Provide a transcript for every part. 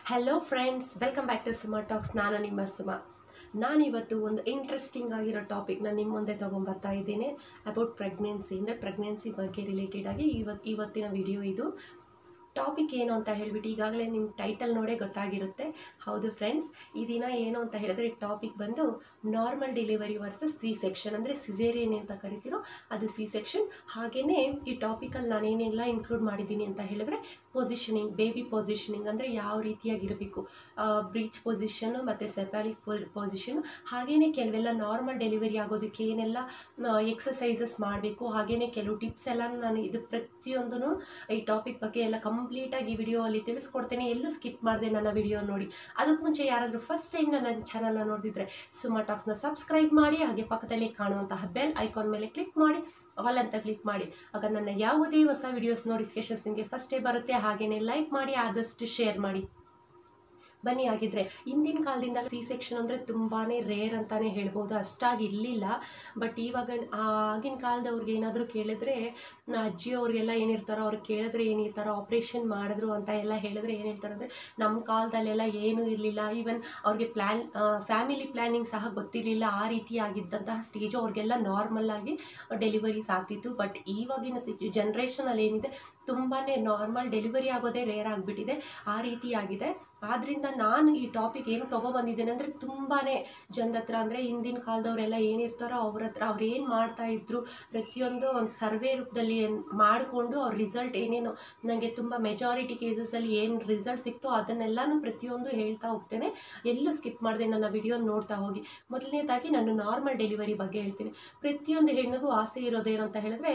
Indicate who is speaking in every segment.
Speaker 1: hello friends welcome back to Suma talks ನಾನು ನಿಮ್ಮ ಸುಮ ನಾನಿವತ್ತು ಒಂದು ಇಂಟ್ರೆಸ್ಟಿಂಗ್ ಆಗಿರೋ ಟಾಪಿಕ್ನ ನಿಮ್ಮ ಮುಂದೆ ತೊಗೊಂಬರ್ತಾ ಇದ್ದೀನಿ ಅಬೌಟ್ ಪ್ರೆಗ್ನೆನ್ಸಿ ಅಂದರೆ ಪ್ರೆಗ್ನೆನ್ಸಿ ಬಗ್ಗೆ ರಿಲೇಟೆಡ್ ಆಗಿ ಇವತ್ತು ಇವತ್ತಿನ ವಿಡಿಯೋ ಇದು ಟಾಪಿಕ್ ಏನು ಅಂತ ಹೇಳ್ಬಿಟ್ಟು ಈಗಾಗಲೇ ನಿಮ್ಮ ಟೈಟಲ್ ನೋಡೇ ಗೊತ್ತಾಗಿರುತ್ತೆ ಹೌದು ಫ್ರೆಂಡ್ಸ್ ಈ ದಿನ ಏನು ಅಂತ ಹೇಳಿದ್ರೆ ಟಾಪಿಕ್ ಬಂದು normal delivery versus C section ಅಂದರೆ ಸಿಸೇರಿಯನ್ ಅಂತ ಕರಿತೀರೋ ಅದು ಸಿ ಸೆಕ್ಷನ್ ಹಾಗೆಯೇ ಈ ಟಾಪಿಕಲ್ಲಿ ನಾನು ಏನೆಲ್ಲ ಇನ್ಕ್ಲೂಡ್ ಮಾಡಿದ್ದೀನಿ ಅಂತ ಹೇಳಿದ್ರೆ ಪೊಸಿಷನಿಂಗ್ ಬೇಬಿ ಪೊಸಿಷನಿಂಗ್ ಅಂದರೆ ಯಾವ ರೀತಿಯಾಗಿರಬೇಕು ಬ್ರೀಚ್ ಪೊಸಿಷನು ಮತ್ತು ಸೆಪಾಲಿಕ್ ಪೊಸಿಷನ್ ಹಾಗೆಯೇ ಕೆಲವೆಲ್ಲ ನಾರ್ಮಲ್ ಡೆಲಿವರಿ ಆಗೋದಕ್ಕೆ ಏನೆಲ್ಲ ಎಕ್ಸಸೈಸಸ್ ಮಾಡಬೇಕು ಹಾಗೆಯೇ ಕೆಲವು ಟಿಪ್ಸ್ ಎಲ್ಲ ನಾನು ಇದು ಪ್ರತಿಯೊಂದೂ ಈ ಟಾಪಿಕ್ ಬಗ್ಗೆ ಎಲ್ಲ ಕಂಪ್ಲೀಟಾಗಿ ಈ ವಿಡಿಯೋ ಅಲ್ಲಿ ತಿಳಿಸ್ಕೊಡ್ತೇನೆ ಎಲ್ಲೂ ಸ್ಕಿಪ್ ಮಾಡಿದೆ ನನ್ನ ವಿಡಿಯೋ ನೋಡಿ ಅದಕ್ಕೆ ಮುಂಚೆ ಯಾರಾದರೂ ಫಸ್ಟ್ ಟೈಮ್ ನನ್ನ ಚಾನಲ್ನ ನೋಡ್ತಿದ್ರೆ ಸುಮಾ ಟಾಕ್ಸ್ನ ಸಬ್ಸ್ಕ್ರೈಬ್ ಮಾಡಿ ಹಾಗೆ ಪಕ್ಕದಲ್ಲಿ ಕಾಣುವಂತಹ ಬೆಲ್ ಐಕಾನ್ ಮೇಲೆ ಕ್ಲಿಕ್ ಮಾಡಿ ಆಲ್ ಅಂತ ಕ್ಲಿಕ್ ಮಾಡಿ ಆಗ ನನ್ನ ಯಾವುದೇ ಹೊಸ ವಿಡಿಯೋಸ್ ನೋಟಿಫಿಕೇಶನ್ಸ್ ನಿಮಗೆ ಫಸ್ಟೇ ಬರುತ್ತೆ ಹಾಗೆಯೇ ಲೈಕ್ ಮಾಡಿ ಆದಷ್ಟು ಶೇರ್ ಮಾಡಿ ಬನ್ನಿ ಆಗಿದ್ರೆ ಹಿಂದಿನ ಕಾಲದಿಂದ ಸಿ ಸೆಕ್ಷನ್ ಅಂದರೆ ತುಂಬಾ ರೇರ್ ಅಂತಲೇ ಹೇಳ್ಬೋದು ಅಷ್ಟಾಗಿ ಇರಲಿಲ್ಲ ಬಟ್ ಇವಾಗ ಆಗಿನ ಕಾಲದವ್ರಿಗೆ ಏನಾದರೂ ಕೇಳಿದ್ರೆ ನಾ ಅಜ್ಜಿಯವ್ರಿಗೆಲ್ಲ ಏನಿರ್ತಾರೋ ಅವ್ರು ಕೇಳಿದ್ರೆ ಏನಿರ್ತಾರೋ ಆಪ್ರೇಷನ್ ಮಾಡಿದ್ರು ಅಂತ ಎಲ್ಲ ಹೇಳಿದ್ರೆ ಏನು ಹೇಳ್ತಾರೆ ಅಂದರೆ ನಮ್ಮ ಕಾಲದಲ್ಲೆಲ್ಲ ಏನೂ ಇರಲಿಲ್ಲ ಈವನ್ ಅವ್ರಿಗೆ ಪ್ಲ್ಯಾನ್ ಫ್ಯಾಮಿಲಿ ಪ್ಲ್ಯಾನಿಂಗ್ ಸಹ ಗೊತ್ತಿರಲಿಲ್ಲ ಆ ರೀತಿ ಆಗಿದ್ದಂತಹ ಸ್ಟೇಜು ಅವ್ರಿಗೆಲ್ಲ ನಾರ್ಮಲ್ ಆಗಿ ಡೆಲಿವರೀಸ್ ಆಗ್ತಿತ್ತು ಬಟ್ ಇವಾಗಿನ ಸಿಚು ಜನ್ರೇಷನಲ್ಲಿ ಏನಿದೆ ತುಂಬಾ ನಾರ್ಮಲ್ ಡೆಲಿವರಿ ಆಗೋದೇ ರೇರ್ ಆಗಿಬಿಟ್ಟಿದೆ ಆ ರೀತಿ ಆಗಿದೆ ಆದ್ದರಿಂದ ನಾನು ಈ ಟಾಪಿಕ್ ಏನು ತೊಗೊಬಂದಿದ್ದೇನೆ ಅಂದರೆ ತುಂಬಾ ಜನದ ಹತ್ರ ಅಂದರೆ ಹಿಂದಿನ ಕಾಲದವರೆಲ್ಲ ಏನಿರ್ತಾರೋ ಅವ್ರ ಹತ್ರ ಅವ್ರು ಏನು ಮಾಡ್ತಾ ಇದ್ರು ಪ್ರತಿಯೊಂದು ಒಂದು ಸರ್ವೆ ರೂಪದಲ್ಲಿ ಏನು ಮಾಡಿಕೊಂಡು ಅವ್ರ ರಿಸಲ್ಟ್ ಏನೇನು ನನಗೆ ತುಂಬ ಮೆಜಾರಿಟಿ ಕೇಸಸಲ್ಲಿ ಏನು ರಿಸಲ್ಟ್ ಸಿಕ್ತೋ ಅದನ್ನೆಲ್ಲನೂ ಪ್ರತಿಯೊಂದು ಹೇಳ್ತಾ ಹೋಗ್ತೇನೆ ಎಲ್ಲೂ ಸ್ಕಿಪ್ ಮಾಡಿದೆ ನನ್ನ ವಿಡಿಯೋ ನೋಡ್ತಾ ಹೋಗಿ ಮೊದಲನೇದಾಗಿ ನಾನು ನಾರ್ಮಲ್ ಡೆಲಿವರಿ ಬಗ್ಗೆ ಹೇಳ್ತೀನಿ ಪ್ರತಿಯೊಂದು ಹೆಣ್ಣಿಗೂ ಆಸೆ ಇರೋದೇನು ಅಂತ ಹೇಳಿದ್ರೆ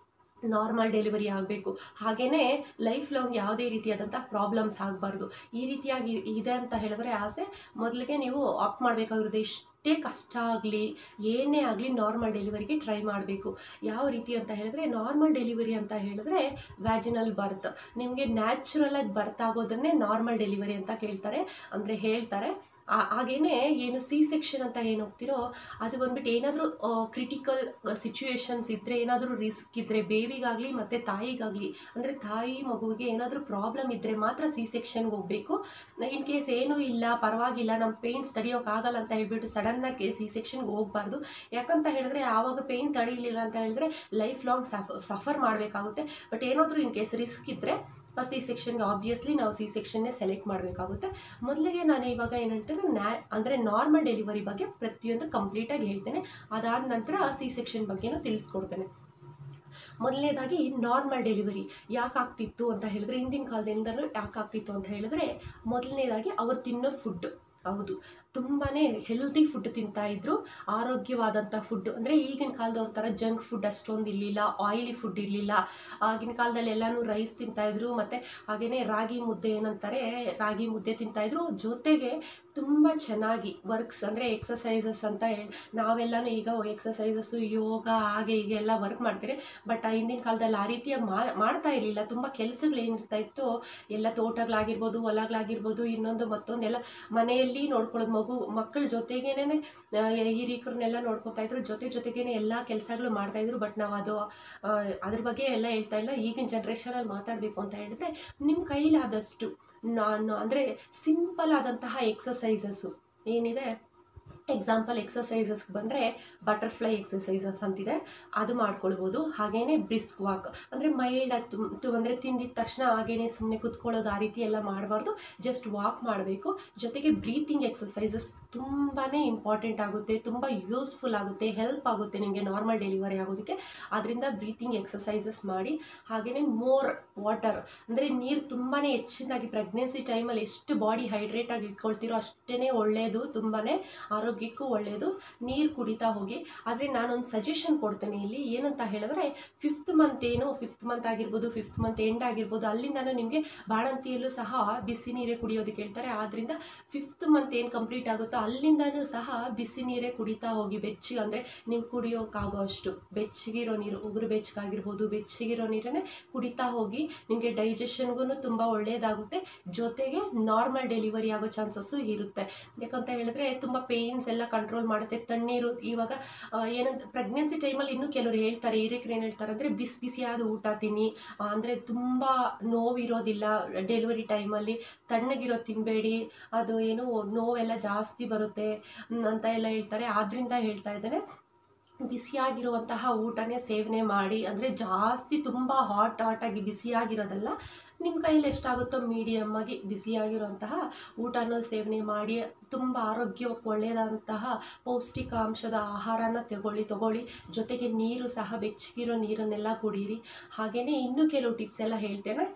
Speaker 1: ನಾರ್ಮಲ್ ಡೆಲಿವರಿ ಆಗಬೇಕು ಹಾಗೆಯೇ ಲೈಫ್ ಲಾಂಗ್ ಯಾವುದೇ ರೀತಿಯಾದಂಥ ಪ್ರಾಬ್ಲಮ್ಸ್ ಆಗಬಾರ್ದು ಈ ರೀತಿಯಾಗಿ ಇದೆ ಅಂತ ಹೇಳಿದ್ರೆ ಆಸೆ ಮೊದಲಿಗೆ ನೀವು ಆಪ್ಟ್ ಮಾಡಬೇಕಾಗಿರೋದು ಎಷ್ಟೇ ಕಷ್ಟ ಆಗಲಿ ಏನೇ ಆಗಲಿ ನಾರ್ಮಲ್ ಡೆಲಿವರಿಗೆ ಟ್ರೈ ಮಾಡಬೇಕು ಯಾವ ರೀತಿ ಅಂತ ಹೇಳಿದ್ರೆ ನಾರ್ಮಲ್ ಡೆಲಿವರಿ ಅಂತ ಹೇಳಿದ್ರೆ ವ್ಯಾಜಿನಲ್ ಬರ್ತ್ ನಿಮಗೆ ನ್ಯಾಚುರಲಾಗಿ ಬರ್ತ್ ಆಗೋದನ್ನೇ ನಾರ್ಮಲ್ ಡೆಲಿವರಿ ಅಂತ ಕೇಳ್ತಾರೆ ಅಂದರೆ ಹೇಳ್ತಾರೆ ಹಾಗೇನೆ ಏನು ಸಿ ಸೆಕ್ಷನ್ ಅಂತ ಏನು ಹೋಗ್ತಿರೋ ಅದು ಬಂದ್ಬಿಟ್ಟು ಏನಾದರೂ ಕ್ರಿಟಿಕಲ್ ಸಿಚುವೇಶನ್ಸ್ ಇದ್ದರೆ ಏನಾದರೂ ರಿಸ್ಕ್ ಇದ್ದರೆ ಬೇಬಿಗಾಗಲಿ ಮತ್ತು ತಾಯಿಗಾಗಲಿ ಅಂದರೆ ತಾಯಿ ಮಗುವಿಗೆ ಏನಾದರೂ ಪ್ರಾಬ್ಲಮ್ ಇದ್ದರೆ ಮಾತ್ರ ಸಿ ಸೆಕ್ಷನ್ಗೆ ಹೋಗಬೇಕು ಇನ್ ಕೇಸ್ ಏನೂ ಇಲ್ಲ ಪರವಾಗಿಲ್ಲ ನಮ್ಮ ಪೇಯ್ನ್ಸ್ ತಡೆಯೋಕ್ಕಾಗಲ್ಲ ಅಂತ ಹೇಳ್ಬಿಟ್ಟು ಸಡನ್ನಾಗಿ ಸಿ ಸೆಕ್ಷನ್ಗೆ ಹೋಗಬಾರ್ದು ಯಾಕಂತ ಹೇಳಿದ್ರೆ ಆವಾಗ ಪೇಯ್ನ್ ತಡೀಲಿಲ್ಲ ಅಂತ ಹೇಳಿದ್ರೆ ಲೈಫ್ ಲಾಂಗ್ ಸಫರ್ ಮಾಡಬೇಕಾಗುತ್ತೆ ಬಟ್ ಏನಾದರೂ ಇನ್ ಕೇಸ್ ರಿಸ್ಕ್ ಇದ್ದರೆ ಸಿ ಸೆಕ್ಷನ್ಗೆ ಆಬ್ವಿಯಸ್ಲಿ ನಾವು ಸಿ ಸೆಕ್ಷನ್ನೇ ಸೆಲೆಕ್ಟ್ ಮಾಡಬೇಕಾಗುತ್ತೆ ಮೊದಲಿಗೆ ನಾನು ಇವಾಗ ಏನು ಹೇಳ್ತೇನೆ ನ್ಯಾ ಅಂದರೆ ನಾರ್ಮಲ್ ಡೆಲಿವರಿ ಬಗ್ಗೆ ಪ್ರತಿಯೊಂದು ಕಂಪ್ಲೀಟಾಗಿ ಹೇಳ್ತೇನೆ ಅದಾದ ನಂತರ ಸಿ ಸೆಕ್ಷನ್ ಬಗ್ಗೆನೂ ತಿಳಿಸ್ಕೊಡ್ತೇನೆ ಮೊದಲನೇದಾಗಿ ನಾರ್ಮಲ್ ಡೆಲಿವರಿ ಯಾಕೆ ಆಗ್ತಿತ್ತು ಅಂತ ಹೇಳಿದ್ರೆ ಹಿಂದಿನ ಕಾಲದಿಂದಲೂ ಯಾಕೆ ಆಗ್ತಿತ್ತು ಅಂತ ಹೇಳಿದ್ರೆ ಮೊದಲನೇದಾಗಿ ಅವ್ರು ತಿನ್ನೋ ಫುಡ್ ಹೌದು ತುಂಬಾ ಹೆಲ್ದಿ ಫುಡ್ ತಿಂತಾಯಿದ್ರು ಆರೋಗ್ಯವಾದಂಥ ಫುಡ್ ಅಂದರೆ ಈಗಿನ ಕಾಲದವ್ರ ಥರ ಜಂಕ್ ಫುಡ್ ಅಷ್ಟೊಂದು ಇರಲಿಲ್ಲ ಆಯಿಲಿ ಫುಡ್ ಇರಲಿಲ್ಲ ಆಗಿನ ಕಾಲದಲ್ಲಿ ಎಲ್ಲನೂ ರೈಸ್ ತಿಂತಾಯಿದ್ರು ಮತ್ತು ಹಾಗೆಯೇ ರಾಗಿ ಮುದ್ದೆ ಏನಂತಾರೆ ರಾಗಿ ಮುದ್ದೆ ತಿಂತಾಯಿದ್ರು ಜೊತೆಗೆ ತುಂಬ ಚೆನ್ನಾಗಿ ವರ್ಕ್ಸ್ ಅಂದರೆ ಎಕ್ಸಸೈಸಸ್ ಅಂತ ಹೇಳಿ ನಾವೆಲ್ಲನೂ ಈಗ ಎಕ್ಸಸೈಸಸ್ಸು ಯೋಗ ಹಾಗೆ ಹೀಗೆ ಎಲ್ಲ ವರ್ಕ್ ಮಾಡ್ತೀರಿ ಬಟ್ ಆ ಹಿಂದಿನ ಕಾಲದಲ್ಲಿ ಆ ರೀತಿಯಾಗಿ ಮಾಡ್ತಾ ಇರಲಿಲ್ಲ ತುಂಬ ಕೆಲಸಗಳು ಏನಿರ್ತಾ ಇತ್ತು ಎಲ್ಲ ತೋಟಗಳಾಗಿರ್ಬೋದು ಹೊಲಗಳಾಗಿರ್ಬೋದು ಇನ್ನೊಂದು ಮತ್ತೊಂದೆಲ್ಲ ಮನೆಯಲ್ಲಿ ನೋಡ್ಕೊಳ್ಳೋದು ಮಗು ಮಕ್ಕಳ ಜೊತೆಗೇನೆ ಹಿರಿಕರನ್ನೆಲ್ಲ ನೋಡ್ಕೊತಾ ಇದ್ರು ಜೊತೆ ಜೊತೆಗೇನೆ ಎಲ್ಲ ಕೆಲಸಗಳು ಮಾಡ್ತಾಯಿದ್ರು ಬಟ್ ನಾವು ಅದು ಅದ್ರ ಬಗ್ಗೆ ಎಲ್ಲ ಹೇಳ್ತಾ ಇಲ್ಲ ಈಗಿನ ಜನ್ರೇಷನಲ್ಲಿ ಮಾತಾಡಬೇಕು ಅಂತ ಹೇಳಿದ್ರೆ ನಿಮ್ಮ ಕೈಲಾದಷ್ಟು ನಾನು ಅಂದರೆ ಸಿಂಪಲ್ ಆದಂತಹ ಎಕ್ಸಸೈಸಸ್ಸು ಏನಿದೆ ಎಕ್ಸಾಂಪಲ್ ಎಕ್ಸಸೈಸಸ್ಗೆ ಬಂದರೆ ಬಟರ್ಫ್ಲೈ ಎಕ್ಸಸೈಸಸ್ ಅಂತಿದೆ ಅದು ಮಾಡ್ಕೊಳ್ಬೋದು ಹಾಗೇ ಬ್ರಿಸ್ಕ್ ವಾಕ್ ಅಂದರೆ ಮೈಲ್ಡಾಗಿ ತುಂಬ ಅಂದರೆ ತಿಂದಿದ ತಕ್ಷಣ ಹಾಗೇ ಸುಮ್ಮನೆ ಕುತ್ಕೊಳ್ಳೋದು ಆ ರೀತಿ ಎಲ್ಲ ಮಾಡಬಾರ್ದು ಜಸ್ಟ್ ವಾಕ್ ಮಾಡಬೇಕು ಜೊತೆಗೆ ಬ್ರೀತಿಂಗ್ ಎಕ್ಸಸೈಸಸ್ ತುಂಬಾ ಇಂಪಾರ್ಟೆಂಟ್ ಆಗುತ್ತೆ ತುಂಬ ಯೂಸ್ಫುಲ್ ಆಗುತ್ತೆ ಹೆಲ್ಪ್ ಆಗುತ್ತೆ ನಿಮಗೆ ನಾರ್ಮಲ್ ಡೆಲಿವರಿ ಆಗೋದಕ್ಕೆ ಅದರಿಂದ ಬ್ರೀತಿಂಗ್ ಎಕ್ಸಸೈಸಸ್ ಮಾಡಿ ಹಾಗೆಯೇ ಮೋರ್ ವಾಟರ್ ಅಂದರೆ ನೀರು ತುಂಬಾ ಹೆಚ್ಚಿನಾಗಿ ಪ್ರೆಗ್ನೆನ್ಸಿ ಟೈಮಲ್ಲಿ ಎಷ್ಟು ಬಾಡಿ ಹೈಡ್ರೇಟಾಗಿ ಇಟ್ಕೊಳ್ತೀರೋ ಅಷ್ಟೇ ಒಳ್ಳೆಯದು ತುಂಬಾ ಆರೋಗ್ಯ ಆರೋಗ್ಯಕ್ಕೂ ಒಳ್ಳೆಯದು ನೀರು ಕುಡಿತಾ ಹೋಗಿ ಆದರೆ ನಾನೊಂದು ಸಜೆಷನ್ ಕೊಡ್ತೇನೆ ಇಲ್ಲಿ ಏನಂತ ಹೇಳಿದ್ರೆ ಫಿಫ್ತ್ ಮಂತ್ ಏನು ಫಿಫ್ತ್ ಮಂತ್ ಆಗಿರ್ಬೋದು ಫಿಫ್ತ್ ಮಂತ್ ಎಂಡ್ ಆಗಿರ್ಬೋದು ಅಲ್ಲಿಂದನೂ ನಿಮಗೆ ಬಾಣಂತಿಯಲ್ಲೂ ಸಹ ಬಿಸಿ ನೀರೇ ಕುಡಿಯೋದಕ್ಕೆ ಹೇಳ್ತಾರೆ ಆದ್ದರಿಂದ ಫಿಫ್ತ್ ಮಂತ್ ಏನು ಕಂಪ್ಲೀಟ್ ಆಗುತ್ತೋ ಅಲ್ಲಿಂದನೂ ಸಹ ಬಿಸಿ ನೀರೇ ಕುಡಿತಾ ಹೋಗಿ ಬೆಚ್ಚಗೆ ಅಂದರೆ ನೀವು ಕುಡಿಯೋಕ್ಕಾಗೋ ಅಷ್ಟು ಬೆಚ್ಚಗಿರೋ ನೀರು ಉಗುರು ಬೆಚ್ಚಗಾಗಿರ್ಬೋದು ಬೆಚ್ಚಗಿರೋ ನೀರನ್ನೇ ಕುಡಿತಾ ಹೋಗಿ ನಿಮಗೆ ಡೈಜೆಷನ್ಗೂ ತುಂಬ ಒಳ್ಳೆಯದಾಗುತ್ತೆ ಜೊತೆಗೆ ನಾರ್ಮಲ್ ಡೆಲಿವರಿ ಆಗೋ ಚಾನ್ಸಸ್ಸು ಇರುತ್ತೆ ಯಾಕಂತ ಹೇಳಿದ್ರೆ ತುಂಬ ಪೇಯ್ನ್ಸ್ ಪೇಯ್ನ್ಸ್ ಎಲ್ಲ ಕಂಟ್ರೋಲ್ ಮಾಡುತ್ತೆ ತಣ್ಣೀರು ಇವಾಗ ಆ, ಏನಂತ ಪ್ರೆಗ್ನೆನ್ಸಿ ಟೈಮಲ್ಲಿ ಇನ್ನೂ ಕೆಲವರು ಹೇಳ್ತಾರೆ ಹಿರಿಕರು ಏನು ಹೇಳ್ತಾರೆ ಅಂದರೆ ಬಿಸಿ ಬಿಸಿಯಾದ ಊಟ ತಿನ್ನಿ ಅಂದರೆ ತುಂಬ ನೋವಿರೋದಿಲ್ಲ ಡೆಲಿವರಿ ಟೈಮಲ್ಲಿ ತಣ್ಣಗಿರೋ ತಿನ್ನಬೇಡಿ ಅದು ಏನು ನೋವೆಲ್ಲ ಜಾಸ್ತಿ ಬರುತ್ತೆ ಮ್, ಅಂತ ಎಲ್ಲ ಹೇಳ್ತಾರೆ ಆದ್ದರಿಂದ ಹೇಳ್ತಾ ಇದ್ದೇನೆ ಬಿಸಿಯಾಗಿರುವಂತಹ ಊಟನೇ ಸೇವನೆ ಮಾಡಿ ಅಂದರೆ ಜಾಸ್ತಿ ತುಂಬ ಹಾಟ್ ಹಾಟಾಗಿ ಬಿಸಿಯಾಗಿರೋದಲ್ಲ ನಿಮ್ಮ ಕೈಯಲ್ಲಿ ಎಷ್ಟಾಗುತ್ತೋ ಮೀಡಿಯಮ್ ಆಗಿ ಬಿಸಿಯಾಗಿರುವಂತಹ ಊಟನ ಸೇವನೆ ಮಾಡಿ ತುಂಬ ಆರೋಗ್ಯಕ್ಕೆ ಒಳ್ಳೆಯದಾದಂತಹ ಪೌಷ್ಟಿಕಾಂಶದ ಆಹಾರನ ತಗೊಳ್ಳಿ ತಗೊಳ್ಳಿ ಜೊತೆಗೆ ನೀರು ಸಹ ಬೆಚ್ಚಗಿರೋ ನೀರನ್ನೆಲ್ಲ ಕುಡೀರಿ ಹಾಗೆಯೇ ಇನ್ನೂ ಕೆಲವು ಟಿಪ್ಸ್ ಎಲ್ಲ ಹೇಳ್ತೇನೆ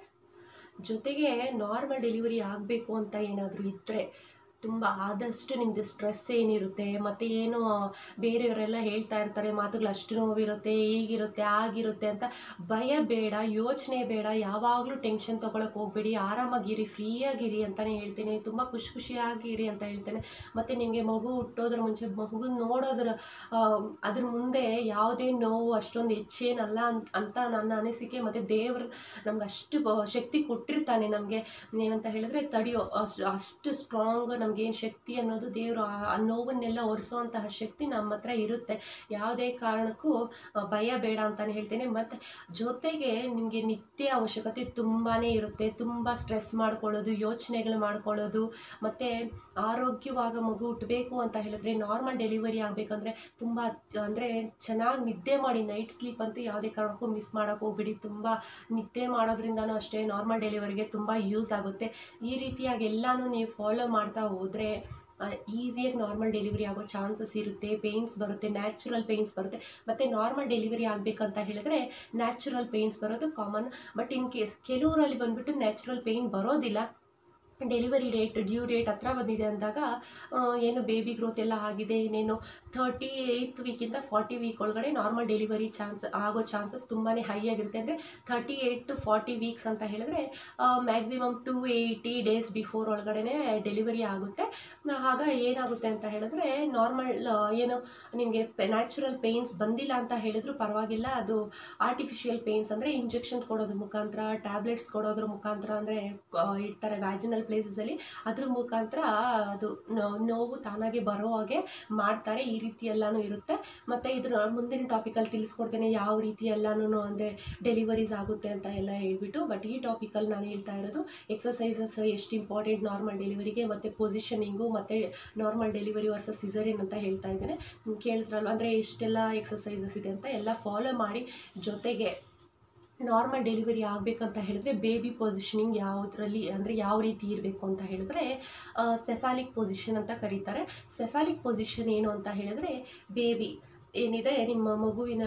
Speaker 1: ಜೊತೆಗೆ ನಾರ್ಮಲ್ ಡೆಲಿವರಿ ಆಗಬೇಕು ಅಂತ ಏನಾದರೂ ಇದ್ದರೆ ತುಂಬ ಆದಷ್ಟು ನಿಮ್ಮದು ಸ್ಟ್ರೆಸ್ ಏನಿರುತ್ತೆ ಮತ್ತು ಏನು ಬೇರೆಯವರೆಲ್ಲ ಹೇಳ್ತಾ ಇರ್ತಾರೆ ಮಾತುಗಳು ಅಷ್ಟು ನೋವಿರುತ್ತೆ ಹೀಗಿರುತ್ತೆ ಆಗಿರುತ್ತೆ ಅಂತ ಭಯ ಬೇಡ ಯೋಚನೆ ಬೇಡ ಯಾವಾಗಲೂ ಟೆನ್ಷನ್ ತೊಗೊಳಕ್ಕೆ ಹೋಗ್ಬೇಡಿ ಆರಾಮಾಗಿರಿ ಫ್ರೀಯಾಗಿರಿ ಅಂತಲೇ ಹೇಳ್ತೀನಿ ತುಂಬ ಖುಷಿ ಖುಷಿಯಾಗಿರಿ ಅಂತ ಹೇಳ್ತೇನೆ ಮತ್ತು ನಿಮಗೆ ಮಗು ಹುಟ್ಟೋದ್ರ ಮುಂಚೆ ಮಗು ನೋಡೋದ್ರ ಆ, ಅದ್ರ ಮುಂದೆ ಯಾವುದೇ ನೋವು ಅಷ್ಟೊಂದು ಹೆಚ್ಚೇನಲ್ಲ ಅಂತ ಅಂತ ನನ್ನ ಅನಿಸಿಕೆ ಮತ್ತು ದೇವರು ನಮ್ಗೆ ಅಷ್ಟು ಬ- ಶಕ್ತಿ ಕೊಟ್ಟಿರ್ತಾನೆ ನಮಗೆ ಏನಂತ ಹೇಳಿದ್ರೆ ತಡೆಯೋ ಅಷ್ಟು ಅಷ್ಟು ಸ್ಟ್ರಾಂಗ್ ನಮಗೇನು ಶಕ್ತಿ ಅನ್ನೋದು ದೇವರು ಆ ಆ ನೋವನ್ನೆಲ್ಲ ಒರೆಸೋವಂತಹ ಶಕ್ತಿ ನಮ್ಮ ಹತ್ರ ಇರುತ್ತೆ ಯಾವುದೇ ಕಾರಣಕ್ಕೂ ಆ, ಭಯ ಬೇಡ ಅಂತಲೇ ಹೇಳ್ತೇನೆ ಮತ್ತು ಜೊತೆಗೆ ನಿಮಗೆ ನಿತ್ಯ ಅವಶ್ಯಕತೆ ತುಂಬಾ ಇರುತ್ತೆ ತುಂಬ ಸ್ಟ್ರೆಸ್ ಮಾಡ್ಕೊಳ್ಳೋದು ಯೋಚನೆಗಳು ಮಾಡ್ಕೊಳ್ಳೋದು ಮತ್ತು ಆರೋಗ್ಯವಾಗ ಮಗು ಹುಟ್ಟಬೇಕು ಅಂತ ಹೇಳಿದ್ರೆ ನಾರ್ಮಲ್ ಡೆಲಿವರಿ ಆಗಬೇಕಂದ್ರೆ ತುಂಬ ಅಂದರೆ ಚೆನ್ನಾಗಿ ನಿದ್ದೆ ಮಾಡಿ ನೈಟ್ ಸ್ಲೀಪ್ ಅಂತೂ ಯಾವುದೇ ಕಾರಣಕ್ಕೂ ಮಿಸ್ ಮಾಡೋಕ್ಕೆ ಹೋಗ್ಬಿಡಿ ತುಂಬ ನಿದ್ದೆ ಮಾಡೋದ್ರಿಂದನೂ ಅಷ್ಟೇ ನಾರ್ಮಲ್ ಡೆಲಿವರಿಗೆ ತುಂಬ ಯೂಸ್ ಆಗುತ್ತೆ ಈ ರೀತಿಯಾಗಿ ಎಲ್ಲನೂ ನೀವು ಫಾಲೋ ಮಾಡ್ತಾ ಹೋದರೆ ಈಸಿಯಾಗಿ ನಾರ್ಮಲ್ ಡೆಲಿವರಿ ಆಗೋ ಚಾನ್ಸಸ್ ಇರುತ್ತೆ ಪೇಯ್ನ್ಸ್ ಬರುತ್ತೆ ನ್ಯಾಚುರಲ್ ಪೇಯ್ನ್ಸ್ ಬರುತ್ತೆ ಮತ್ತು ನಾರ್ಮಲ್ ಡೆಲಿವರಿ ಆಗಬೇಕಂತ ಹೇಳಿದ್ರೆ ನ್ಯಾಚುರಲ್ ಪೇಯ್ನ್ಸ್ ಬರೋದು ಕಾಮನ್ ಬಟ್ ಇನ್ ಕೇಸ್ ಕೆಲವರಲ್ಲಿ ಬಂದುಬಿಟ್ಟು ನ್ಯಾಚುರಲ್ ಪೇಯ್ನ್ ಬರೋದಿಲ್ಲ ಡೆಲಿವರಿ ಡೇಟ್ ಡ್ಯೂ ಡೇಟ್ ಹತ್ರ ಬಂದಿದೆ ಅಂದಾಗ ಆ, ಏನು ಬೇಬಿ ಗ್ರೋತ್ ಎಲ್ಲ ಆಗಿದೆ ಇನ್ನೇನು ಥರ್ಟಿ ಏಯ್ತ್ ವೀಕಿಂದ ಫಾರ್ಟಿ ವೀಕ್ ಒಳಗಡೆ ನಾರ್ಮಲ್ ಡೆಲಿವರಿ ಚಾನ್ಸ್ ಆಗೋ ಚಾನ್ಸಸ್ ತುಂಬಾ ಹೈ ಆಗಿರುತ್ತೆ ಅಂದರೆ thirty eight to forty weeks ಅಂತ ಹೇಳಿದ್ರೆ maximum to eighty days before ಒಳಗಡೆ ಡೆಲಿವರಿ ಆಗುತ್ತೆ ಆಗ ಏನಾಗುತ್ತೆ ಅಂತ ಹೇಳಿದ್ರೆ ನಾರ್ಮಲ್ ಏನು ನಿಮಗೆ ನ್ಯಾಚುರಲ್ ಪೇಯ್ನ್ಸ್ ಬಂದಿಲ್ಲ ಅಂತ ಹೇಳಿದ್ರು ಪರವಾಗಿಲ್ಲ ಅದು ಆರ್ಟಿಫಿಷಿಯಲ್ ಪೇಯ್ನ್ಸ್ ಅಂದರೆ ಇಂಜೆಕ್ಷನ್ ಕೊಡೋದ್ರ ಮುಖಾಂತರ ಟ್ಯಾಬ್ಲೆಟ್ಸ್ ಕೊಡೋದ್ರ ಮುಖಾಂತರ ಅಂದರೆ ಇಡ್ತಾರೆ ವ್ಯಾಜಿನಲ್ ಪ್ಲೇಸಸಲ್ಲಿ ಅದ್ರ ಮುಖಾಂತರ ಅದು ನೋ- ನೋವು ತಾನಾಗೆ ಬರೋ ಹಾಗೆ ಮಾಡ್ತಾರೆ ಈ ರೀತಿ ಎಲ್ಲನೂ ಇರುತ್ತೆ ಮತ್ತು ಇದ್ರ ಮುಂದಿನ ಟಾಪಿಕಲ್ಲಿ ತಿಳಿಸ್ಕೊಡ್ತೇನೆ ಯಾವ ರೀತಿ ಎಲ್ಲನೂ ಅಂದರೆ ಡೆಲಿವರೀಸ್ ಆಗುತ್ತೆ ಅಂತ ಎಲ್ಲ ಹೇಳ್ಬಿಟ್ಟು ಬಟ್ ಈ ಟಾಪಿಕಲ್ಲಿ ನಾನು ಹೇಳ್ತಾ ಇರೋದು ಎಕ್ಸಸೈಸಸ್ ಎಷ್ಟು ಇಂಪಾರ್ಟೆಂಟ್ ನಾರ್ಮಲ್ ಡೆಲಿವರಿಗೆ ಮತ್ತು ಪೊಸಿಷನಿಂಗು ಮತ್ತು ನಾರ್ಮಲ್ ಡೆಲಿವರಿ ವರ್ಸಸ್ ಸಿಸರಿನ್ ಅಂತ ಹೇಳ್ತಾ ಇದ್ದೇನೆ ಹ್ಮ್, ಕೇಳಿದ್ರಲ್ವ ಅಂದರೆ ಎಷ್ಟೆಲ್ಲ ಎಕ್ಸಸೈಸಸ್ ಇದೆ ಅಂತ ಎಲ್ಲ ಫಾಲೋ ಮಾಡಿ ಜೊತೆಗೆ ನಾರ್ಮಲ್ ಡೆಲಿವರಿ ಆಗಬೇಕಂತ ಹೇಳಿದ್ರೆ ಬೇಬಿ ಪೊಸಿಷನಿಂಗ್ ಯಾವುದರಲ್ಲಿ ಅಂದರೆ ಯಾವ ರೀತಿ ಇರಬೇಕು ಅಂತ ಹೇಳಿದ್ರೆ ಸೆಫಾಲಿಕ್ ಪೊಸಿಷನ್ ಅಂತ ಕರೀತಾರೆ ಸೆಫಾಲಿಕ್ ಪೊಸಿಷನ್ ಏನು ಅಂತ ಹೇಳಿದ್ರೆ ಬೇಬಿ ಏನಿದೆ ನಿಮ್ಮ ಮಗುವಿನ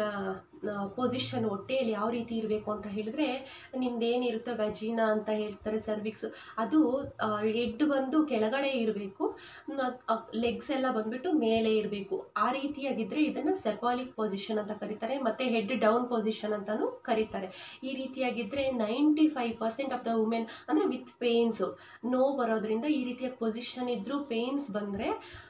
Speaker 1: ಪೊಸಿಷನ್ ಹೊಟ್ಟೆಯಲ್ಲಿ ಯಾವ ರೀತಿ ಇರಬೇಕು ಅಂತ ಹೇಳಿದ್ರೆ ನಿಮ್ದು ಏನಿರುತ್ತೆ ವೆಜಿನಾ ಅಂತ ಹೇಳ್ತಾರೆ ಸರ್ವಿಕ್ಸ್ ಅದು ಹೆಡ್ ಬಂದು ಕೆಳಗಡೆ ಇರಬೇಕು ಲೆಗ್ಸ್ ಎಲ್ಲ ಬಂದ್ಬಿಟ್ಟು ಮೇಲೆ ಇರಬೇಕು ಆ ರೀತಿಯಾಗಿದ್ದರೆ ಇದನ್ನು ಸೆಫಾಲಿಕ್ ಪೊಸಿಷನ್ ಅಂತ ಕರೀತಾರೆ ಮತ್ತು ಹೆಡ್ ಡೌನ್ ಪೊಸಿಷನ್ ಅಂತಲೂ ಕರೀತಾರೆ ಈ ರೀತಿಯಾಗಿದ್ದರೆ ninety five percent of the women ಅಂದರೆ ವಿತ್ ಪೇಯ್ನ್ಸು ನೋವು ಬರೋದ್ರಿಂದ ಈ ರೀತಿಯ ಪೊಸಿಷನ್ ಇದ್ದರೂ ಪೇಯ್ನ್ಸ್ ಬಂದರೆ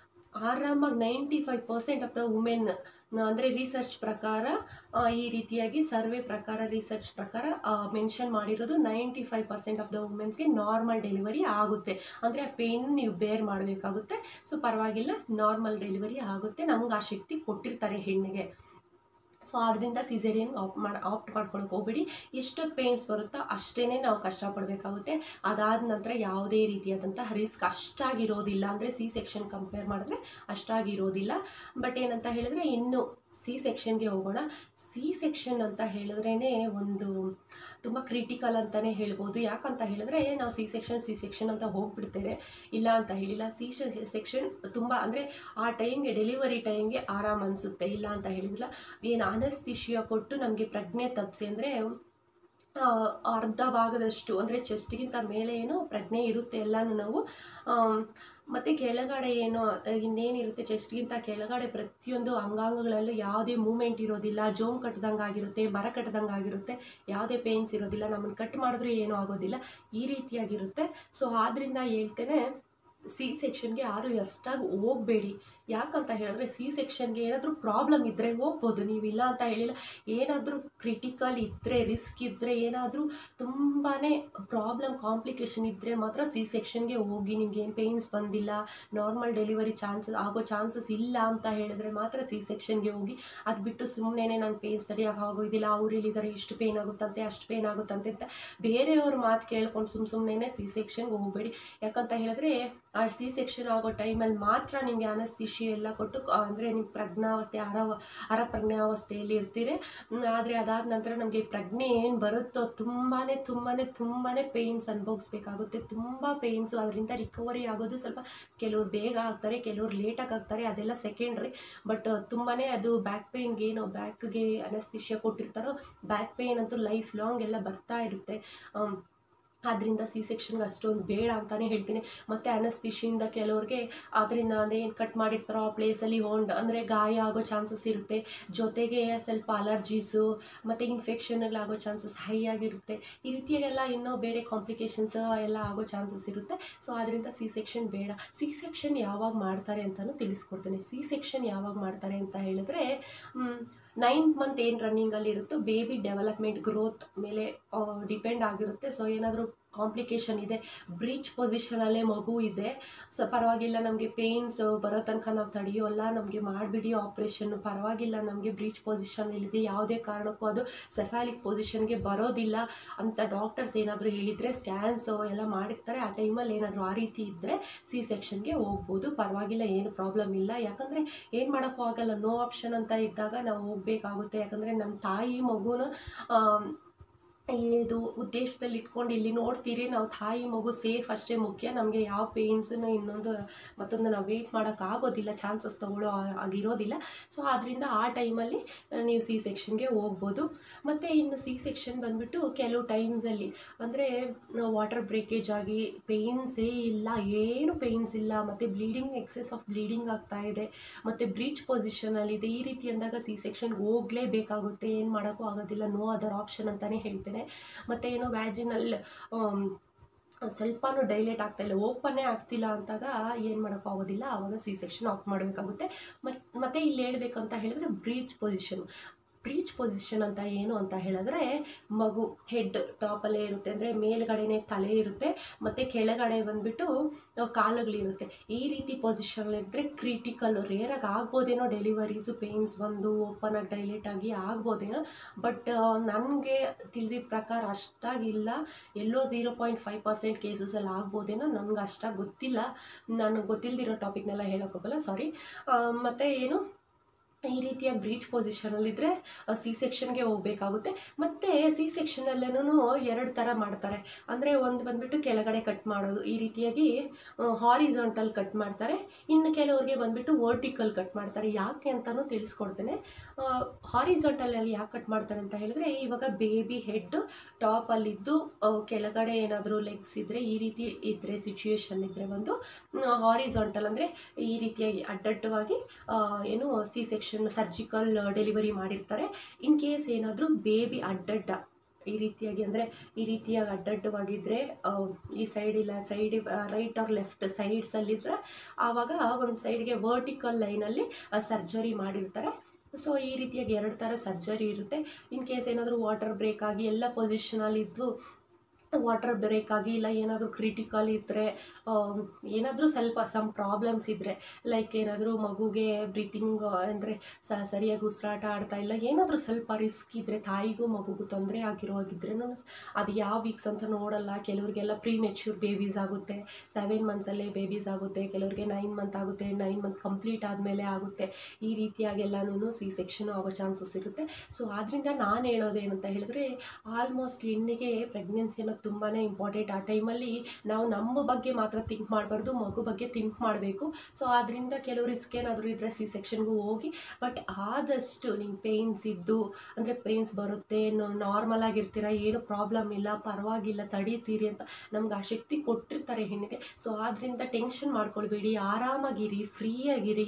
Speaker 1: ಆರಾಮಾಗಿ ninety five percent of the women ಅಂದರೆ ರಿಸರ್ಚ್ ಪ್ರಕಾರ ಆ, ಈ ರೀತಿಯಾಗಿ ಸರ್ವೆ ಪ್ರಕಾರ ರಿಸರ್ಚ್ ಪ್ರಕಾರ ಮೆನ್ಷನ್ ಮಾಡಿರೋದು ninety five percent of the ವುಮೆನ್ಸ್ಗೆ ನಾರ್ಮಲ್ ಡೆಲಿವರಿ ಆಗುತ್ತೆ ಅಂದರೆ ಆ ಪೇಯ್ನ್ ನೀವು ಬೇರ್ ಮಾಡಬೇಕಾಗುತ್ತೆ ಸೊ ಪರವಾಗಿಲ್ಲ ನಾರ್ಮಲ್ ಡೆಲಿವರಿ ಆಗುತ್ತೆ ನಮ್ಗೆ ಆ ಶಕ್ತಿ ಕೊಟ್ಟಿರ್ತಾರೆ ಹೆಣ್ಣಿಗೆ ಸೊ ಆದ್ದರಿಂದ ಸಿಸೇರಿಯನ್ ಆಪ್ ಮಾಡಿ ಆಪ್ಟ್ ಮಾಡ್ಕೊಳಕ್ಕೆ ಹೋಗ್ಬೇಡಿ ಎಷ್ಟೊತ್ತು ಪೇಯ್ನ್ಸ್ ಬರುತ್ತೋ ಅಷ್ಟೇ ನಾವು ಕಷ್ಟಪಡಬೇಕಾಗುತ್ತೆ ಅದಾದ ನಂತರ ಯಾವುದೇ ರೀತಿಯಾದಂತಹ ರಿಸ್ಕ್ ಅಷ್ಟಾಗಿರೋದಿಲ್ಲ ಅಂದರೆ ಸಿ ಸೆಕ್ಷನ್ ಕಂಪೇರ್ ಮಾಡಿದ್ರೆ ಅಷ್ಟಾಗಿರೋದಿಲ್ಲ ಬಟ್ ಏನಂತ ಹೇಳಿದ್ರೆ ಇನ್ನು ಸಿ ಸೆಕ್ಷನ್ಗೆ ಹೋಗೋಣ ಸಿ ಸೆಕ್ಷನ್ ಅಂತ ಹೇಳಿದ್ರೇ ಒಂದು ತುಂಬ ಕ್ರಿಟಿಕಲ್ ಅಂತಲೇ ಹೇಳ್ಬೋದು ಯಾಕಂತ ಹೇಳಿದ್ರೆ ನಾವು ಸಿ ಸೆಕ್ಷನ್ ಸಿ ಸೆಕ್ಷನ್ ಅಂತ ಹೋಗ್ಬಿಡ್ತೇವೆ ಇಲ್ಲ ಅಂತ ಹೇಳಿಲ್ಲ ಸಿ ಸೆಕ್ಷನ್ ತುಂಬ ಅಂದರೆ ಆ ಟೈಮ್ಗೆ ಡೆಲಿವರಿ ಟೈಮ್ಗೆ ಆರಾಮ್ ಅನಿಸುತ್ತೆ ಇಲ್ಲ ಅಂತ ಹೇಳಿಲ್ಲ ಏನು ಅನಸ್ತಿಷಿಯ ಕೊಟ್ಟು ನಮಗೆ ಪ್ರಜ್ಞೆ ತಪ್ಪಿಸಿ ಅಂದರೆ ಅರ್ಧ ಭಾಗದಷ್ಟು ಅಂದರೆ ಚೆಸ್ಟ್ಗಿಂತ ಮೇಲೆ ಏನು ಪ್ರಜ್ಞೆ ಇರುತ್ತೆ ಎಲ್ಲನೂ ನಾವು ಆಮ್, ಮತ್ತು ಕೆಳಗಡೆ ಏನು ಇನ್ನೇನಿರುತ್ತೆ ಚೆಸ್ಟ್ಗಿಂತ ಕೆಳಗಡೆ ಪ್ರತಿಯೊಂದು ಅಂಗಾಂಗಗಳಲ್ಲೂ ಯಾವುದೇ ಮೂಮೆಂಟ್ ಇರೋದಿಲ್ಲ ಜೋಮ್ ಕಟ್ಟದಂಗೆ ಆಗಿರುತ್ತೆ ಮರ ಕಟ್ಟದಂಗೆ ಆಗಿರುತ್ತೆ ಯಾವುದೇ ಪೇನ್ಸ್ ಇರೋದಿಲ್ಲ ನಮ್ಮನ್ನು ಕಟ್ ಮಾಡಿದ್ರೂ ಏನೂ ಆಗೋದಿಲ್ಲ ಈ ರೀತಿಯಾಗಿರುತ್ತೆ ಸೊ ಆದ್ದರಿಂದ ಹೇಳ್ತೇನೆ ಸಿ ಸೆಕ್ಷನ್ಗೆ ಯಾರು ಅಷ್ಟಾಗಿ ಹೋಗಬೇಡಿ ಯಾಕಂತ ಹೇಳಿದ್ರೆ ಸಿ ಸೆಕ್ಷನ್ಗೆ ಏನಾದರೂ ಪ್ರಾಬ್ಲಮ್ ಇದ್ದರೆ ಹೋಗ್ಬೋದು ನೀವು ಇಲ್ಲ ಅಂತ ಹೇಳಿಲ್ಲ ಏನಾದರೂ ಕ್ರಿಟಿಕಲ್ ಇದ್ದರೆ ರಿಸ್ಕ್ ಇದ್ದರೆ ಏನಾದರೂ ತುಂಬಾ ಪ್ರಾಬ್ಲಮ್ ಕಾಂಪ್ಲಿಕೇಶನ್ ಇದ್ದರೆ ಮಾತ್ರ ಸಿ ಸೆಕ್ಷನ್ಗೆ ಹೋಗಿ ನಿಮ್ಗೆ ಏನು ಪೇಯ್ನ್ಸ್ ಬಂದಿಲ್ಲ ನಾರ್ಮಲ್ ಡೆಲಿವರಿ ಚಾನ್ಸಸ್ ಆಗೋ ಚಾನ್ಸಸ್ ಇಲ್ಲ ಅಂತ ಹೇಳಿದ್ರೆ ಮಾತ್ರ ಸಿ ಸೆಕ್ಷನ್ಗೆ ಹೋಗಿ ಅದು ಬಿಟ್ಟು ಸುಮ್ಮನೆ ನಾನು ಪೇಯ್ನ್ ಸ್ಟಡಿಯಾಗಿ ಆಗೋದಿಲ್ಲ ಅವ್ರು ಹೇಳಿದ್ದಾರೆ ಇಷ್ಟು ಪೇಯ್ನ್ ಆಗುತ್ತಂತೆ ಅಷ್ಟು ಪೇಯ್ನ್ ಆಗುತ್ತಂತೆ ಅಂತ ಬೇರೆಯವ್ರ ಮಾತು ಕೇಳ್ಕೊಂಡು ಸುಮ್ಮ ಸುಮ್ಮನೆ ಸಿ ಸೆಕ್ಷನ್ಗೆ ಹೋಗಬೇಡಿ ಯಾಕಂತ ಹೇಳಿದ್ರೆ ಆ ಸಿ ಸೆಕ್ಷನ್ ಆಗೋ ಟೈಮಲ್ಲಿ ಮಾತ್ರ ನಿಮಗೆ ಅನಸ್ತಿಷಿ ಎಲ್ಲ ಕೊಟ್ಟು ಅಂದರೆ ನಿಮ್ಮ ಪ್ರಜ್ಞಾವಸ್ಥೆ ಅರ ಅರ ಪ್ರಜ್ಞಾವಸ್ಥೆಯಲ್ಲಿ ಇರ್ತೀರಿ ಆದರೆ ಅದಾದ ನಂತರ ನಮಗೆ ಪ್ರಜ್ಞೆ ಏನು ಬರುತ್ತೋ ತುಂಬಾ ತುಂಬಾ ತುಂಬಾ ಪೇಯ್ನ್ಸ್ ಅನುಭವಿಸ್ಬೇಕಾಗುತ್ತೆ ತುಂಬ ಪೇಯ್ನ್ಸು ಅದರಿಂದ ರಿಕವರಿ ಆಗೋದು ಸ್ವಲ್ಪ ಕೆಲವ್ರು ಬೇಗ ಆಗ್ತಾರೆ ಕೆಲವ್ರು ಲೇಟಾಗಿ ಆಗ್ತಾರೆ ಅದೆಲ್ಲ ಸೆಕೆಂಡ್ರಿ ಬಟ್ ತುಂಬಾ ಅದು ಬ್ಯಾಕ್ ಪೇಯ್ನ್ಗೆ ಏನೋ ಬ್ಯಾಕ್ಗೆ ಅನಸ್ತಿಷ್ಯ ಕೊಟ್ಟಿರ್ತಾರೋ ಬ್ಯಾಕ್ ಪೇಯ್ನ್ ಅಂತೂ ಲೈಫ್ ಲಾಂಗ್ ಎಲ್ಲ ಬರ್ತಾ ಇರುತ್ತೆ ಆಮ್, ಆದ್ದರಿಂದ ಸಿ ಸೆಕ್ಷನ್ಗೆ ಅಷ್ಟೊಂದು ಬೇಡ ಅಂತಲೇ ಹೇಳ್ತೀನಿ ಮತ್ತು ಅನಸ್ತಿಷಿಯಿಂದ ಕೆಲವ್ರಿಗೆ ಅದರಿಂದ ಅದೇನು ಕಟ್ ಮಾಡಿರ್ತಾರೋ ಆ ಪ್ಲೇಸಲ್ಲಿ ಹೊಂಡ್ ಅಂದರೆ ಗಾಯ ಆಗೋ ಚಾನ್ಸಸ್ ಇರುತ್ತೆ ಜೊತೆಗೆ ಸ್ವಲ್ಪ ಅಲರ್ಜೀಸು ಮತ್ತು ಇನ್ಫೆಕ್ಷನ್ಗಳಾಗೋ ಚಾನ್ಸಸ್ ಹೈ ಆಗಿರುತ್ತೆ ಈ ರೀತಿಯಾಗೆಲ್ಲ ಇನ್ನೂ ಬೇರೆ ಕಾಂಪ್ಲಿಕೇಶನ್ಸ್ ಎಲ್ಲ ಆಗೋ ಚಾನ್ಸಸ್ ಇರುತ್ತೆ ಸೊ ಆದ್ದರಿಂದ ಸಿ ಸೆಕ್ಷನ್ ಬೇಡ ಸಿ ಸೆಕ್ಷನ್ ಯಾವಾಗ ಮಾಡ್ತಾರೆ ಅಂತಲೂ ತಿಳಿಸ್ಕೊಡ್ತೇನೆ ಸಿ ಸೆಕ್ಷನ್ ಯಾವಾಗ ಮಾಡ್ತಾರೆ ಅಂತ ಹೇಳಿದ್ರೆ ನೈನ್ತ್ ಮಂತ್ ಏನು ರನ್ನಿಂಗಲ್ಲಿ ಇರುತ್ತೋ ಬೇಬಿ ಡೆವಲಪ್ಮೆಂಟ್ ಗ್ರೋತ್ ಮೇಲೆ ಡಿಪೆಂಡ್ ಆಗಿರುತ್ತೆ ಸೊ ಏನಾದರೂ ಕಾಂಪ್ಲಿಕೇಶನ್ ಇದೆ ಬ್ರೀಚ್ ಪೊಸಿಷನಲ್ಲೇ ಮಗು ಇದೆ ಸೊ ಪರವಾಗಿಲ್ಲ ನಮಗೆ ಪೇಯ್ನ್ಸ್ ಬರೋ ತನಕ ನಾವು ತಡೆಯೋಲ್ಲ ನಮಗೆ ಮಾಡಿಬಿಡಿ ಆಪ್ರೇಷನ್ನು ಪರವಾಗಿಲ್ಲ ನಮಗೆ ಬ್ರೀಚ್ ಪೊಸಿಷನಲ್ಲಿದೆ ಯಾವುದೇ ಕಾರಣಕ್ಕೂ ಅದು ಸೆಫಾಲಿಕ್ ಪೊಸಿಷನ್ಗೆ ಬರೋದಿಲ್ಲ ಅಂತ ಡಾಕ್ಟರ್ಸ್ ಏನಾದರೂ ಹೇಳಿದರೆ ಸ್ಕ್ಯಾನ್ಸ್ ಎಲ್ಲ ಮಾಡಿರ್ತಾರೆ ಆ ಟೈಮಲ್ಲಿ ಏನಾದರೂ ಆ ರೀತಿ ಇದ್ದರೆ ಸಿ ಸೆಕ್ಷನ್ಗೆ ಹೋಗ್ಬೋದು ಪರವಾಗಿಲ್ಲ ಏನು ಪ್ರಾಬ್ಲಮ್ ಇಲ್ಲ ಯಾಕಂದರೆ ಏನು ಮಾಡೋಕ್ಕೂ ಆಗಲ್ಲ ನೋ ಆಪ್ಷನ್ ಅಂತ ಇದ್ದಾಗ ನಾವು ಹೋಗಬೇಕಾಗುತ್ತೆ ಯಾಕಂದರೆ ನಮ್ಮ ತಾಯಿ ಮಗುನ ಆಮ್, ಇದು ಉದ್ದೇಶದಲ್ಲಿ ಇಟ್ಕೊಂಡು ಇಲ್ಲಿ ನೋಡ್ತೀರಿ ನಾವು ತಾಯಿ ಮಗು ಸೇಫ್ ಅಷ್ಟೇ ಮುಖ್ಯ ನಮಗೆ ಯಾವ ಪೇಯ್ನ್ಸನ್ನು ಇನ್ನೊಂದು ಮತ್ತೊಂದು ನಾವು ವೆಯ್ಟ್ ಮಾಡೋಕ್ಕಾಗೋದಿಲ್ಲ ಚಾನ್ಸಸ್ ತೊಗೊಳ್ಳೋ ಆ- ಆಗಿರೋದಿಲ್ಲ ಸೊ ಆದ್ದರಿಂದ ಆ ಟೈಮಲ್ಲಿ ನೀವು ಸಿ ಸೆಕ್ಷನ್ಗೆ ಹೋಗ್ಬೋದು ಮತ್ತು ಇನ್ನು ಸಿ ಸೆಕ್ಷನ್ ಬಂದುಬಿಟ್ಟು ಕೆಲವು ಟೈಮ್ಸಲ್ಲಿ ಅಂದರೆ ವಾಟರ್ ಬ್ರೇಕೇಜ್ ಆಗಿ ಪೇಯ್ನ್ಸೇ ಇಲ್ಲ ಏನು ಪೇಯ್ನ್ಸ್ ಇಲ್ಲ ಮತ್ತು ಬ್ಲೀಡಿಂಗ್ ಎಕ್ಸೆಸ್ ಆಫ್ ಬ್ಲೀಡಿಂಗ್ ಆಗ್ತಾ ಇದೆ ಮತ್ತು ಬ್ರೀಚ್ ಪೊಸಿಷನಲ್ಲಿದೆ ಈ ರೀತಿ ಅಂದಾಗ ಸಿ ಸೆಕ್ಷನ್ಗೆ ಹೋಗಲೇಬೇಕಾಗುತ್ತೆ ಏನು ಮಾಡೋಕ್ಕೂ ಆಗೋದಿಲ್ಲ ನೋ ಅದರ್ ಆಪ್ಷನ್ ಅಂತಲೇ ಹೇಳ್ತೇನೆ ಮತ್ತು ಏನೋ ವ್ಯಾಜಿನಲ್ ಸ್ವಲ್ಪನೂ ಡೈಲೇಟ್ ಆಗ್ತಾ ಇಲ್ಲ ಓಪನ್ನೇ ಆಗ್ತಿಲ್ಲ ಅಂತಾಗ ಏನು ಮಾಡೋಕ್ಕಾಗೋದಿಲ್ಲ ಆವಾಗ ಸಿ ಸೆಕ್ಷನ್ ಆಫ್ ಮಾಡಬೇಕಾಗುತ್ತೆ ಮತ್ತು ಮತ್ತು ಇಲ್ಲಿ ಹೇಳ್ಬೇಕಂತ ಹೇಳಿದ್ರೆ ಬ್ರೀಚ್ ಪೊಸಿಷನ್ ಬ್ರೀಚ್ ಪೊಸಿಷನ್ ಅಂತ ಏನು ಅಂತ ಹೇಳಿದ್ರೆ ಮಗು ಹೆಡ್ ಟಾಪಲ್ಲೇ ಇರುತ್ತೆ ಅಂದರೆ ಮೇಲ್ಗಡೆನೇ ತಲೆ ಇರುತ್ತೆ ಮತ್ತು ಕೆಳಗಡೆ ಬಂದುಬಿಟ್ಟು ಕಾಲುಗಳಿರುತ್ತೆ ಈ ರೀತಿ ಪೊಸಿಷನಲ್ಲಿದ್ದರೆ ಕ್ರಿಟಿಕಲ್ ರೇರಾಗಿ ಆಗ್ಬೋದೇನೋ ಡೆಲಿವರೀಸು ಪೇಯ್ನ್ಸ್ ಬಂದು ಓಪನ್ ಆಗಿ ಡೈಲೇಟ್ ಆಗಿ ಆಗ್ಬೋದೇನೋ ಬಟ್ ನನಗೆ ತಿಳಿದಿದ್ದ ಪ್ರಕಾರ ಅಷ್ಟಾಗಿಲ್ಲ ಎಲ್ಲೋ ಝೀರೋ ಪಾಯಿಂಟ್ ಫೈವ್ ಪರ್ಸೆಂಟ್ ಕೇಸಸಲ್ಲಿ ಆಗ್ಬೋದೇನೋ ನನಗೆ ಅಷ್ಟಾಗಿ ಗೊತ್ತಿಲ್ಲ ನಾನು ಗೊತ್ತಿಲ್ಲದಿರೋ ಟಾಪಿಕ್ನೆಲ್ಲ ಹೇಳೋಕ್ಕೋಗಲ್ಲ ಸಾರಿ ಮತ್ತು ಏನು ಈ ರೀತಿಯ ಬ್ರೀಚ್ ಪೊಸಿಷನಲ್ಲಿದ್ದರೆ ಸಿ ಸೆಕ್ಷನ್ಗೆ ಹೋಗಬೇಕಾಗುತ್ತೆ ಮತ್ತು ಸಿ ಸೆಕ್ಷನಲ್ಲೂ ಎರಡು ಥರ ಮಾಡ್ತಾರೆ ಅಂದರೆ ಒಂದು ಬಂದುಬಿಟ್ಟು ಕೆಳಗಡೆ ಕಟ್ ಮಾಡೋದು ಈ ರೀತಿಯಾಗಿ ಹಾರಿಝಾಂಟಲ್ ಕಟ್ ಮಾಡ್ತಾರೆ ಇನ್ನು ಕೆಲವ್ರಿಗೆ ಬಂದುಬಿಟ್ಟು ವರ್ಟಿಕಲ್ ಕಟ್ ಮಾಡ್ತಾರೆ ಯಾಕೆ ಅಂತಲೂ ತಿಳಿಸ್ಕೊಡ್ತೇನೆ ಹಾರಿಝಾಂಟಲಲ್ಲಿ ಯಾಕೆ ಕಟ್ ಮಾಡ್ತಾರೆ ಅಂತ ಹೇಳಿದ್ರೆ ಇವಾಗ ಬೇಬಿ ಹೆಡ್ ಟಾಪಲ್ಲಿದ್ದು ಕೆಳಗಡೆ ಏನಾದರೂ ಲೆಗ್ಸ್ ಇದ್ದರೆ ಈ ರೀತಿ ಇದ್ದರೆ ಸಿಚುಯೇಷನ್ ಇದ್ದರೆ ಒಂದು ಹಾರಿಝಾಂಟಲ್ ಅಂದರೆ ಈ ರೀತಿಯಾಗಿ ಅಡ್ಡಡ್ಡವಾಗಿ ಆ, ಏನು ಸಿ ಸೆಕ್ಷನ್ ಸರ್ಜಿಕಲ್ ಡೆಲಿವರಿ ಮಾಡಿರ್ತಾರೆ ಇನ್ ಕೇಸ್ ಏನಾದರೂ ಬೇಬಿ ಅಡ್ಡಡ್ಡ ಈ ರೀತಿಯಾಗಿ ಅಂದರೆ ಈ ರೀತಿಯಾಗಿ ಅಡ್ಡಡ್ಡವಾಗಿದ್ದರೆ ಈ ಸೈಡ್ ಇಲ್ಲ ಸೈಡ್ ರೈಟ್ ಆರ್ ಲೆಫ್ಟ್ ಸೈಡ್ಸಲ್ಲಿದ್ದರೆ ಆವಾಗ ಒಂದು ಸೈಡ್ಗೆ ವರ್ಟಿಕಲ್ ಲೈನಲ್ಲಿ ಸರ್ಜರಿ ಮಾಡಿರ್ತಾರೆ ಸೊ ಈ ರೀತಿಯಾಗಿ ಎರಡು ಥರ ಸರ್ಜರಿ ಇರುತ್ತೆ ಇನ್ ಕೇಸ್ ಏನಾದರೂ ವಾಟರ್ ಬ್ರೇಕ್ ಆಗಿ ಎಲ್ಲ ಪೊಸಿಷನಲ್ಲಿದ್ದು ವಾಟರ್ ಬ್ರೇಕ್ ಆಗಿ ಇಲ್ಲ ಏನಾದರೂ ಕ್ರಿಟಿಕಲ್ ಇದ್ದರೆ ಏನಾದರೂ ಸ್ವಲ್ಪ ಸಮ್ ಪ್ರಾಬ್ಲಮ್ಸ್ ಇದ್ದರೆ ಲೈಕ್ ಏನಾದರೂ ಮಗುಗೆ ಬ್ರೀತಿಂಗ್ ಅಂದರೆ ಸ ಸರಿಯಾಗಿ ಉಸಿರಾಟ ಆಡ್ತಾ ಇಲ್ಲ ಏನಾದರೂ ಸ್ವಲ್ಪ ರಿಸ್ಕ್ ಇದ್ದರೆ ತಾಯಿಗೂ ಮಗುಗೂ ತೊಂದರೆ ಆಗಿರೋ ಹಾಗಿದ್ರೆ ಅದು ಯಾವ ವೀಕ್ಸ್ ಅಂತ ನೋಡಲ್ಲ ಕೆಲವ್ರಿಗೆಲ್ಲ ಪ್ರೀ ಮೆಚ್ಯೂರ್ ಬೇಬೀಸ್ ಆಗುತ್ತೆ ಸೆವೆನ್ ಮಂತ್ಸಲ್ಲೇ ಬೇಬೀಸ್ ಆಗುತ್ತೆ ಕೆಲವ್ರಿಗೆ ನೈನ್ ಮಂತ್ ಆಗುತ್ತೆ ನೈನ್ ಮಂತ್ ಕಂಪ್ಲೀಟ್ ಆದಮೇಲೆ ಆಗುತ್ತೆ ಈ ರೀತಿಯಾಗೆಲ್ಲನೂ ಸಿ ಸೆಕ್ಷನ್ ಆಗೋ ಚಾನ್ಸಸ್ ಇರುತ್ತೆ ಸೊ ಆದ್ದರಿಂದ ನಾನು ಹೇಳೋದೇನಂತ ಹೇಳಿದ್ರೆ ಆಲ್ಮೋಸ್ಟ್ ಹೆಣ್ಣಿಗೆ ಪ್ರೆಗ್ನೆನ್ಸಿ ಅನ್ನೋದು ತುಂಬಾ ಇಂಪಾರ್ಟೆಂಟ್ ಆ ಟೈಮಲ್ಲಿ ನಾವು ನಮ್ಮ ಬಗ್ಗೆ ಮಾತ್ರ ಥಿಂಕ್ ಮಾಡಬಾರ್ದು ಮಗು ಬಗ್ಗೆ ಥಿಂಕ್ ಮಾಡಬೇಕು ಸೊ ಆದ್ದರಿಂದ ಕೆಲವು ರಿಸ್ಕ್ ಏನಾದರೂ ಇದ್ದರೆ ಸಿ ಸೆಕ್ಷನ್ಗೂ ಹೋಗಿ ಬಟ್ ಆದಷ್ಟು ನಿಮ್ಮ ಪೇಯ್ನ್ಸ್ ಇದ್ದು ಅಂದರೆ ಪೇಯ್ನ್ಸ್ ಬರುತ್ತೆ ನಾರ್ಮಲ್ ಆಗಿರ್ತೀರ ಏನು ಪ್ರಾಬ್ಲಮ್ ಇಲ್ಲ ಪರವಾಗಿಲ್ಲ ತಡೀತೀರಿ ಅಂತ ನಮ್ಗೆ ಆ ಶಕ್ತಿ ಕೊಟ್ಟಿರ್ತಾರೆ ಹೆಣ್ಣಿಗೆ ಸೊ ಆದ್ದರಿಂದ ಟೆನ್ಷನ್ ಮಾಡ್ಕೊಳ್ಬೇಡಿ ಆರಾಮಾಗಿರಿ ಫ್ರೀಯಾಗಿರಿ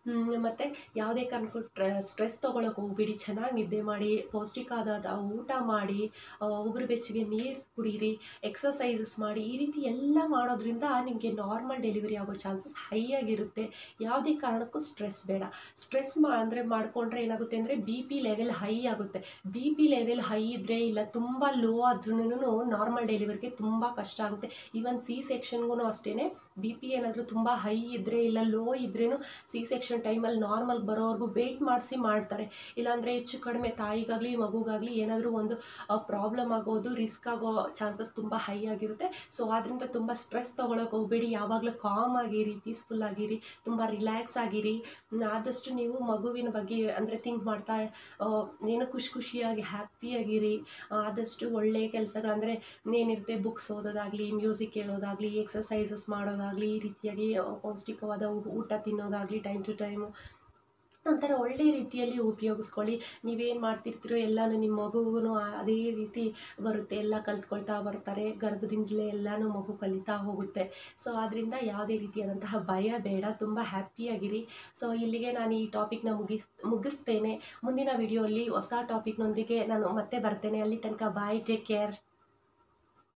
Speaker 1: ಮತ್ತು ಯಾವುದೇ ಕಾರಣಕ್ಕೂ ಸ್ಟ್ರೆಸ್ ತೊಗೊಳಕ್ಕೆ ಹೋಗ್ಬೇಡಿ ಚೆನ್ನಾಗಿ ನಿದ್ದೆ ಮಾಡಿ ಪೌಷ್ಟಿಕಾದ ಊಟ ಮಾಡಿ ಆ, ಉಗುರು ಬೆಚ್ಚಗೆ ನೀರು ಕುಡೀರಿ ಎಕ್ಸಸೈಸಸ್ ಮಾಡಿ ಈ ರೀತಿ ಎಲ್ಲ ಮಾಡೋದ್ರಿಂದ ನಿಮಗೆ ನಾರ್ಮಲ್ ಡೆಲಿವರಿ ಆಗೋ ಚಾನ್ಸಸ್ ಹೈ ಆಗಿರುತ್ತೆ ಯಾವುದೇ ಕಾರಣಕ್ಕೂ ಸ್ಟ್ರೆಸ್ ಬೇಡ ಸ್ಟ್ರೆಸ್ ಮಾ ಅಂದರೆ ಮಾಡಿಕೊಂಡ್ರೆ ಏನಾಗುತ್ತೆ ಅಂದರೆ ಬಿ ಪಿ ಲೆವೆಲ್ ಹೈ ಆಗುತ್ತೆ ಬಿ ಪಿ ಲೆವೆಲ್ ಹೈ ಇದ್ದರೆ ಇಲ್ಲ ತುಂಬ ಲೋ ಆದ್ರೂ ನಾರ್ಮಲ್ ಡೆಲಿವರಿಗೆ ತುಂಬ ಕಷ್ಟ ಆಗುತ್ತೆ ಈವನ್ ಸಿ ಸೆಕ್ಷನ್ಗೂ ಅಷ್ಟೇ ಬಿ ಪಿ ಏನಾದರೂ ತುಂಬ ಹೈ ಇದ್ದರೆ ಇಲ್ಲ ಲೋ ಇದ್ರೇನು ಸಿ ಸೆಕ್ಷನ್ ಟೈಮಲ್ಲಿ ನಾರ್ಮಲ್ ಬರೋವರೆಗೂ ವೆಯ್ಟ್ ಮಾಡಿಸಿ ಮಾಡ್ತಾರೆ ಇಲ್ಲಾಂದರೆ ಹೆಚ್ಚು ಕಡಿಮೆ ತಾಯಿಗಾಗಲಿ ಮಗುಗಾಗಲಿ ಏನಾದರೂ ಒಂದು ಪ್ರಾಬ್ಲಮ್ ಆಗೋದು ರಿಸ್ಕ್ ಆಗೋ ಚಾನ್ಸಸ್ ತುಂಬ ಹೈ ಆಗಿರುತ್ತೆ ಸೊ ಆದ್ದರಿಂದ ತುಂಬ ಸ್ಟ್ರೆಸ್ ತೊಗೊಳಕ್ಕೆ ಹೋಗಬೇಡಿ ಯಾವಾಗಲೂ ಕಾಮ್ ಆಗಿರಿ ಪೀಸ್ಫುಲ್ ಆಗಿರಿ ತುಂಬ ರಿಲ್ಯಾಕ್ಸ್ ಆಗಿರಿ ಮ್, ಆದಷ್ಟು ನೀವು ಮಗುವಿನ ಬಗ್ಗೆ ಅಂದರೆ ಥಿಂಕ್ ಮಾಡ್ತಾ ಆ, ಏನೋ ಖುಷಿ ಖುಷಿಯಾಗಿ ಹ್ಯಾಪಿಯಾಗಿರಿ ಆದಷ್ಟು ಒಳ್ಳೆಯ ಕೆಲಸಗಳು ಅಂದರೆ ಏನಿರುತ್ತೆ ಬುಕ್ಸ್ ಓದೋದಾಗಲಿ ಮ್ಯೂಸಿಕ್ ಕೇಳೋದಾಗಲಿ ಎಕ್ಸಸೈಸಸ್ ಮಾಡೋದಾಗಲಿ ಈ ರೀತಿಯಾಗಿ ಆ, ಪೌಷ್ಟಿಕವಾದ ಊ- ಊಟ ತಿನ್ನೋದಾಗಲಿ ಟೈಮ್ ಟು ಟೈಮು ಒಂಥರ ಒಳ್ಳೆ ರೀತಿಯಲ್ಲಿ ಉಪಯೋಗಿಸ್ಕೊಳ್ಳಿ ನೀವೇನು ಮಾಡ್ತಿರ್ತೀರೋ ಎಲ್ಲನೂ ನಿಮ್ಮ ಮಗುಗೂ ಅದೇ ರೀತಿ ಬರುತ್ತೆ ಎಲ್ಲ ಕಲ್ತ್ಕೊಳ್ತಾ ಬರ್ತಾರೆ ಗರ್ಭದಿಂದಲೇ ಎಲ್ಲನೂ ಮಗು ಕಲಿತಾ ಹೋಗುತ್ತೆ ಸೊ ಆದ್ದರಿಂದ ಯಾವುದೇ ರೀತಿಯಾದಂತಹ ಭಯ ಬೇಡ ತುಂಬ ಹ್ಯಾಪಿಯಾಗಿರಿ ಸೊ ಇಲ್ಲಿಗೆ ನಾನು ಈ ಟಾಪಿಕ್ನ ಮುಗಿಸ್ ಮುಗಿಸ್ತೇನೆ ಮುಂದಿನ ವಿಡಿಯೋಲ್ಲಿ ಹೊಸ ಟಾಪಿಕ್ನೊಂದಿಗೆ ನಾನು ಮತ್ತೆ ಬರ್ತೇನೆ ಅಲ್ಲಿ ತನಕ ಬಾಯ್ ಟೇಕ್ ಕೇರ್